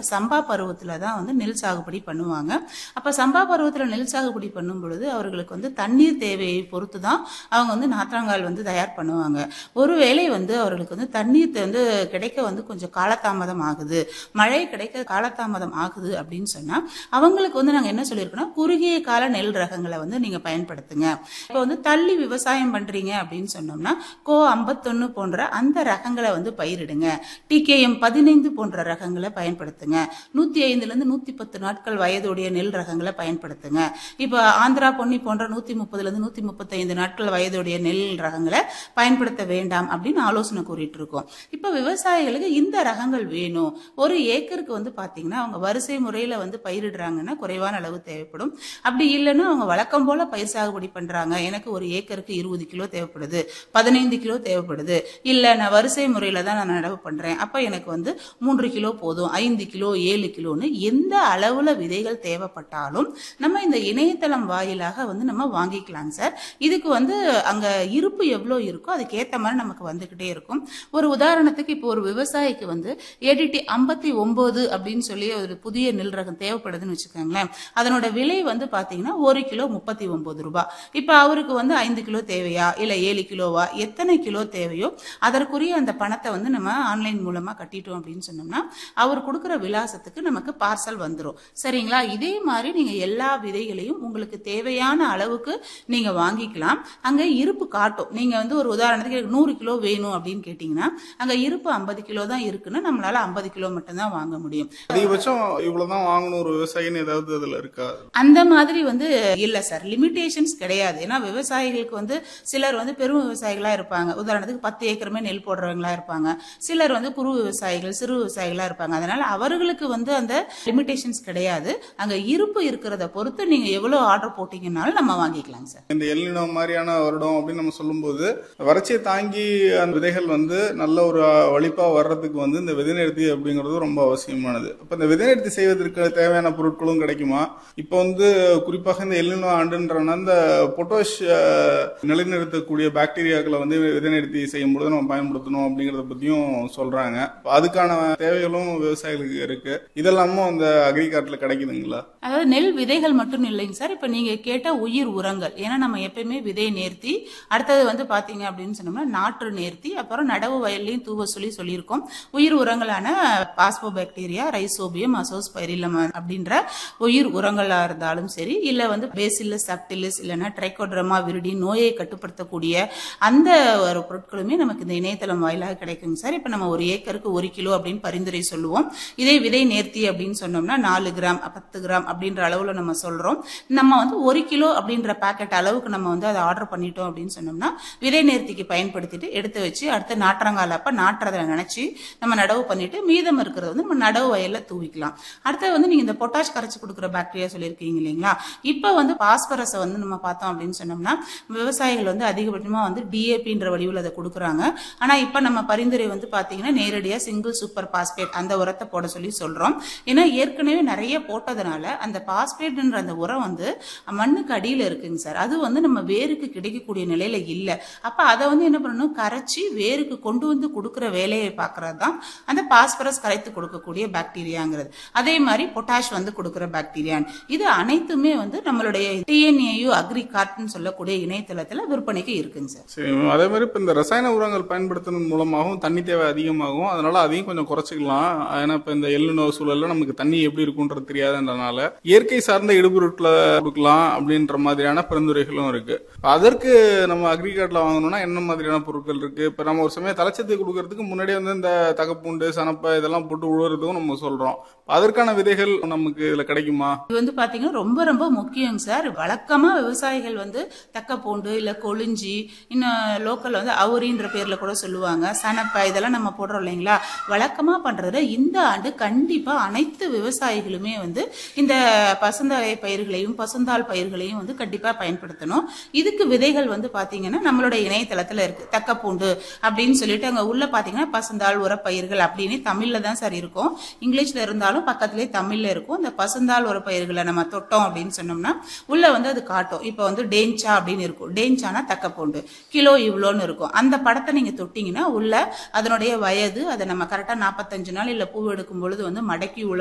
இப்போ சம்பா பருவத்தில் தான் வந்து நெல் சாகுபடி பண்ணுவாங்க அப்போ சம்பா பருவத்தில் நெல் சாகுபடி பண்ணும் பொழுது அவர்களுக்கு வந்து தண்ணீர் தேவையை பொறுத்து தான் அவங்க வந்து நாற்றாங்கால் வந்து தயார் பண்ணுவாங்க ஒருவேளை வந்து அவர்களுக்கு வந்து தண்ணீர் வந்து கிடைக்க வந்து கொஞ்சம் காலதாமதம் ஆகுது மழை கிடைக்க காலதாமதம் ஆகுது அப்படின்னு சொன்னா அவங்களுக்கு வந்து நாங்க என்ன சொல்லியிருக்கோம்னா குறுகிய கால நெல் ரகங்களை வந்து நீங்க பயன்படுத்துங்க இப்போ வந்து தள்ளி விவசாயம் பண்றீங்க அப்படின்னு சொன்னோம்னா கோ ஐம்பத்தொன்னு போன்ற அந்த ரகங்களை வந்து பயிரிடுங்க டிகேஎம் பதினைந்து போன்ற ரகங்களை பயன்படுத்துங்க நூத்தி ஐந்துல இருந்து நூத்தி பத்து நாட்கள் வயதுடைய நெல் ரகங்களை பயன்படுத்துங்க இப்போ ஆந்திரா பொன்னி போன்ற நூத்தி முப்பதுல இருந்து நூத்தி முப்பத்தைந்து நாட்கள் வயதுடைய நெல் ரகங்களை பயன்படுத்த வேண்டாம் அப்படின்னு ஆலோசனை கூறிட்டு இருக்கோம் இப்போ விவசாயிகளுக்கு இந்த ரகங்கள் வேணும் ஒரு ஏக்கருக்கு வந்து பாத்தீங்கன்னா அவங்க வரிசை முறையில வந்து பயிரிடுறாங்கன்னா குறைவான அளவு தேவைப்படும் அப்படி இல்லைன்னா அவங்க வழக்கம் போல பயிர் சாகுபடி பண்றாங்க எனக்கு ஒரு ஏக்கருக்கு இருபது கிலோ தேவைப்படுது பதினைந்து கிலோ தேவைப்படுது இல்ல நான் வரிசை முறையில தான் நான் நடவு பண்றேன் அப்ப எனக்கு வந்து மூன்று கிலோ போதும் ஐந்து கிலோ ஏழு கிலோன்னு எந்த அளவுல விதைகள் தேவைப்பட்டாலும் நம்ம இந்த இணையதளம் வாயிலாக வந்து நம்ம வாங்கிக்கலாம் சார் இதுக்கு வந்து அங்க இருப்பு எவ்வளோ இருக்கோ அதுக்கேற்ற மாதிரி நமக்கு வந்துகிட்டே இருக்கும் ஒரு உதாரணத்துக்கு இப்போ ஒரு விவசாயிக்கு வந்து ஏடிடி ஐம்பத்தி ஒன்பது அப்படின்னு சொல்லி ஒரு புதிய நெல் ரகம் தேவைப்படுதுன்னு வச்சுக்கோங்களேன் அதனோட விலை வந்து பாத்தீங்கன்னா ஒரு கிலோ முப்பத்தி ஒன்பது ரூபாய் இப்போ அவருக்கு வந்து ஐந்து கிலோ தேவையா இல்ல ஏழு கிலோவா எத்தனை கிலோ தேவையோ அதற்குரிய அந்த பணத்தை வந்து நம்ம ஆன்லைன் மூலமா கட்டிட்டோம் அப்படின்னு சொன்னோம்னா அவர் கொடுக்குற விலாசத்துக்கு நமக்கு பார்சல் வந்துடும் சரிங்களா இதே மாதிரி நீங்க எல்லா விதைகளையும் உங்களுக்கு தேவையான அளவுக்கு நீங்க வாங்கிக்கலாம் அங்க இருப்பு காட்டும் நீங்க வந்து ஒரு உதாரணத்துக்கு எனக்கு நூறு கிலோ வேணும் அப்படின்னு கேட்டீங்கன்னா அங்க இருப்பு ஐம்பது கிலோ தான் இருக்குன்னா நம்மளால ஐம்பது கிலோ மட்டும் தான் வாங்க முடியும் அதிகபட்சம் இவ்வளவுதான் வாங்கணும் ஒரு விவசாயின்னு ஏதாவது அதுல இருக்கா அந்த மாதிரி வந்து இல்ல சார் லிமிடேஷன்ஸ் கிடையாது ஏன்னா விவசாயிகளுக்கு வந்து சிலர் வந்து பெரும் விவசாயிகளா இருப்பாங்க உதாரணத்துக்கு பத்து ஏக்கருமே நெல் போடுறவங்களா இருப்பாங்க சிலர் வந்து குறு விவசாயிகள் சிறு விவசாயிகளா இருப்பாங்க அதனால அவர்களுக்கு வந்து அந்த லிமிடேஷன்ஸ் கிடையாது அங்க இருப்பு இருக்கிறத பொறுத்து நீங்க எவ்வளவு ஆர்டர் போட்டீங்கன்னாலும் நம்ம வாங்கிக்கலாம் சார் இந்த எல்லினோ மாதிரியான வருடம் அப்படின்னு நம்ம சொல்லும்போது வறட்சியை தாங்கி அந்த விதைகள் வந்து நல்ல ஒரு வலிப்பா வர்றதுக்கு வந்து இந்த விதை நிறுத்தி அப்படிங்கிறது ரொம்ப அவசியமானது அப்ப இந்த விதை நிறுத்தி செய்வதற்கு தேவையான பொருட்களும் கிடைக்குமா இப்போ வந்து குறிப்பாக இந்த எல்லினோ ஆண்டுன்றன இந்த பொட்டாஷ் அஹ், நிலைநிறுத்தக்கூடிய பாக்டீரியாக்களை வந்து விதை நிறுத்தி செய்யும் பொழுது நம்ம பயன்படுத்தணும் அப்படிங்கறத பத்தியும் சொல்றாங்க அப்ப அதுக்கான தேவைகளும் விவசாயிகளுக்கு இருக்கு இதெல்லாமும் அந்த அக்ரிகார்ட்ல கிடைக்குதுங்களா அதாவது நெல் விதைகள் மட்டும் இல்லைங்க சார் இப்ப நீங்க கேட்ட உயிர் உரங்கள் ஏன்னா நம்ம எப்பயுமே விதை நேர்த்தி அடுத்தது வந்து பாத்தீங்க அப்படின்னு சொன்னோம்னா நாற்று நேர்த்தி அப்புறம் நடவு வயல்லையும் தூவ சொல்லி சொல்லியிருக்கோம் உயிர் உரங்களான பாஸ்போ பாக்டீரியா ரைசோபியம் அசோஸ்பைரிலம் அப்படின்ற உயிர் உரங்களா இருந்தாலும் சரி இல்ல வந்து பேசில்லஸ் சப்டிலிஸ் இல்லைன்னா ட்ரைகோட்ரமா விருடி நோயை கட்டுப்படுத்தக்கூடிய அந்த ஒரு பொருட்களுமே நமக்கு இந்த இணையதளம் வாயிலாக கிடைக்குங்க சார் இப்ப நம்ம ஒரு ஏக்கருக்கு ஒரு கிலோ அப்படின்னு பரிந்துரை சொல்லுவோம் இதே விதை நேர்த்தி அப்படின்னு சொன்னோம்னா நாலு கிராம் பத்து கிராம் அப்படின்ற அளவுல நம்ம சொல்றோம் நம்ம வந்து ஒரு கிலோ அப்படின்ற பாக்கெட் அளவுக்கு நம்ம வந்து அதை ஆர்டர் பண்ணிட்டோம் அப்படின்னு சொன்னோம்னா விதை நேர்த்திக்கு பயன்படுத்திட்டு எடுத்து வச்சு அடுத்து நாற்றங்கால அப்ப நாட்டுறதை நினைச்சு நம்ம நடவு பண்ணிட்டு மீதம் இருக்கிறத வந்து நம்ம நடவு வயல்ல தூவிக்கலாம் அடுத்து வந்து நீங்க இந்த பொட்டாஷ் கரைச்சு கொடுக்குற பாக்டீரியா சொல்லியிருக்கீங்க இல்லைங்களா இப்ப வந்து பாஸ்பரஸை வந்து நம்ம பார்த்தோம் அப்படின்னு சொன்னோம்னா விவசாயிகள் வந்து அதிகபட்சமா வந்து டிஏபின்ற வடிவில் அதை கொடுக்குறாங்க ஆனா இப்ப நம்ம பரிந்துரை வந்து பாத்தீங்கன்னா நேரடியா சிங்கிள் சூப்பர் பாஸ்பேட் அந்த உரத்தை போட சொல்லி சொல்றோம் ஏன்னா ஏற்கனவே நிறைய போட்டதுனால அந்த பாஸ்பேட்ன்ற அந்த உரம் வந்து மண்ணுக்கு அடியில இருக்குங்க சார் அது வந்து நம்ம வேருக்கு கிடைக்கக்கூடிய நிலையில இல்ல அப்ப அதை வந்து என்ன பண்ணணும் கரைச்சி வேருக்கு கொண்டு வந்து கொடுக்குற வேலையை பார்க்கறது தான் அந்த பாஸ்பரஸ் கரைத்து கொடுக்கக்கூடிய பாக்டீரியாங்கிறது அதே மாதிரி பொட்டாஷ் வந்து கொடுக்குற பாக்டீரியான் இது அனைத்துமே வந்து நம்மளுடைய டிஎன்ஏயு அக்ரி கார்ட்னு சொல்லக்கூடிய இணையதளத்துல விற்பனைக்கு இருக்குங்க சார் சரி அதே மாதிரி இப்ப இந்த ரசாயன உரங்கள் பயன்படுத்துறது மூலமாகவும் தண்ணி தேவை அதிகமாகும் அதனால அதையும் கொஞ்சம் குறைச்சிக்கலாம் ஏன்னா இப்ப இந்த எள்ளுநோ சூழல்ல நமக்கு தண்ணி எப்படி இருக்குன்றது தெரியாதுன்றனால இயற்கை சார்ந்த இடுபொருட்களை கொடுக்கலாம் அப்படின்ற மாதிரியான பரிந்துரைகளும் இருக்கு அதற்கு நம்ம அக்ரிகார்ட்ல வாங்கணும்னா என்ன மாதிரியான பொருட்கள் இருக்கு இப்ப நம்ம ஒரு சமயம் தலைச்சத்து கொடுக்கறதுக்கு முன்னாடியே வந்து இந்த தகப்பூண்டு சனப்பை இதெல்லாம் போட்டு உழுவுறதுக்கும் நம்ம சொல்றோம் அதற்கான விதைகள் நமக்கு இதுல கிடைக்குமா இது வந்து பாத்தீங்கன்னா ரொம்ப ரொம்ப முக்கியம் சார் வழக்கமா விவசாயிகள் வந்து தக்கப்பூண்டு இல்ல கொளிஞ்சி இன்னும் லோக்கல்ல வந்து அவுரின்ற பேர்ல கூட சொல்லுவாங்க சனப்பை இதெல்லாம் நம்ம போடுறோம் இல்லைங்களா வழக்கமா பண்றதுல இந்த ஆண்டு கண்டிப்பா அனைத்து விவசாயிகளுமே வந்து இந்த பசுந்தாழை பயிர்களையும் பசுந்தாள் பயிர்களையும் வந்து கண்டிப்பா பயன்படுத்தணும் இதுக்கு விதைகள் வந்து பாத்தீங்கன்னா நம்மளோட இணையதளத்துல இருக்கு தக்கப்பூண்டு அப்படின்னு சொல்லிட்டு அங்க உள்ள பாத்தீங்கன்னா பசுந்தாள் உரப்பயிர்கள் அப்படின்னு தமிழ்ல தான் சார் இருக்கும் இங்கிலீஷ்ல இருந்தாலும் பக்கத்துலயே தமிழ்ல இருக்கும் இந்த பசுந்தாள் உரப்பயிர்களை நம்ம தொட்டோம் அப்படின்னு சொன்னோம்னா உள்ள வந்து அது காட்டும் இப்போ வந்து டேஞ்சா அப்படின்னு இருக்கும் டேஞ்சானா தக்கப்பூண்டு கிலோ இவ்வளோன்னு இருக்கும் அந்த படத்தை நீங்க தொட்டீங்கன்னா உள்ள அதனுடைய வயது அதை நம்ம கரெக்டா நாற்பத்தஞ்சு நாள் இல்ல பூ எடுக்கும் பொழுது வந்து மடக்கி உள்ள